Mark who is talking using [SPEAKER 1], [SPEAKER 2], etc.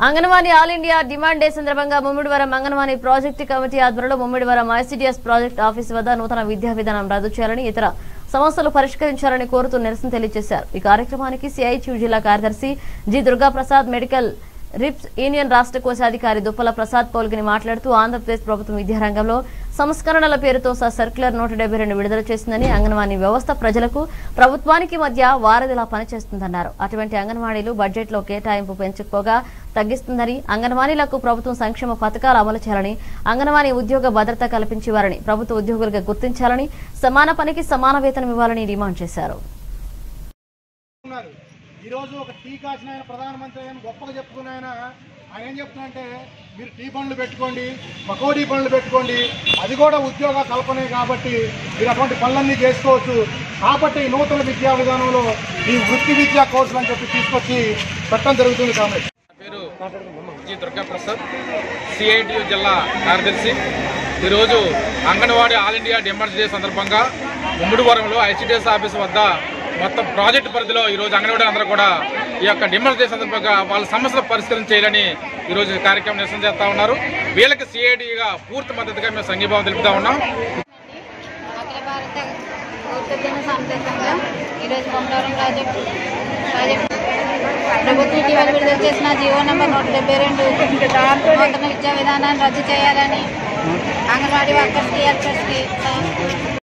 [SPEAKER 1] anganwadi all India demand day సందర్భంగా Mummidivaram anganwadi project committee ఆధ్వర్యంలో Mummidivaram ICDS project office వద్ద నూతన విద్యా విధానం రద్దు చేయాలని ఇతర సమస్యలు పరిష్కరించాలని కోరుతూ నిరసన తెలియజేశారు ఈ కార్యక్రమానికి సిఐటియు జిల్లా కార్యదర్శి G Durgaprasad medical reps union రాష్ట్ర కోశాధికారి దుప్పల ప్రసాద్ పాల్గొని మాట్లాడుతూ ఆంధ్రప్రదేశ్ ప్రభుత్వం విద్యారంగంలో సంస్కరణల పేరుతో స సర్క్యులర్ నూట డెబ్బై రెండు విడుదల చేసిందని అంగన్వాడీ వ్యవస్థ ప్రజలకు ప్రభుత్వానికి మధ్య వారధిలా పనిచేస్తుందన్నారు అటువంటి అంగన్వాడీలు బడ్జెట్లో కేటాయింపు పెంచకపోగా తగ్గిస్తుందని అంగన్వాడీలకు ప్రభుత్వం సంక్షేమ పథకాలు అమలు చేయాలని అంగన్వాడీ ఉద్యోగ భద్రత కల్పించేవారని ప్రభుత్వ ఉద్యోగులుగా గుర్తించాలని సమాన పనికి సమాన వేతనం ఇవ్వాలని డిమాండ్ చేశారు
[SPEAKER 2] ఉన్నారు ఈరోజు ఒక టీ కాసిన ఆయన ప్రధానమంత్రి ఆయన గొప్పగా చెప్పుకున్న ఆయన ఆయన ఏం చెప్తున్నారంటే మీరు టీ పనులు పెట్టుకోండి పకోడీ పనులు పెట్టుకోండి అది కూడా ఉద్యోగ కల్పనే కాబట్టి మీరు అటువంటి పనులన్నీ చేసుకోవచ్చు కాబట్టి ఈ నూతన విద్యా విధానంలో ఈ వృత్తి విద్యా కోర్సులు అని చెప్పి తీసుకొచ్చి పెట్టడం జరుగుతుంది కాబట్టి
[SPEAKER 3] పేరు జి దుర్గాప్రసాద్ సిఐటియు జిల్లా కార్యదర్శి ఈరోజు anganwadi all India demands day సందర్భంగా ముమ్మిడివరంలో ఐసిడిఎస్ ఆఫీస్ వద్ద మొత్తం ప్రాజెక్టు పరిధిలో ఈరోజు అంగన్వాడీ అందరూ కూడా ఈ యొక్క డిమాండ్స్ డే సందర్భంగా వాళ్ళ సమస్యలు పరిష్కరణ చేయాలని ఈరోజు ఈ కార్యక్రమం నిరసన చేస్తూ ఉన్నారు వీళ్ళకి సిఐటిగా పూర్తి మద్దతుగా మేము సంఘీభావం తెలుపుతా ఉన్నాం
[SPEAKER 4] అఖిల భారత ఊర్జన సమితి సంఘం ఈరోజు బొమ్మవరం ప్రాజెక్టు ప్రాజెక్టు ప్రభుత్వం ఇటీవల విడుదల చేసిన జీవో నెంబర్ నూట డెబ్బై రెండు నూతన విద్యా విధానాన్ని రద్దు చేయాలని అంగన్వాడీ వర్కర్స్కి హెల్పర్స్కి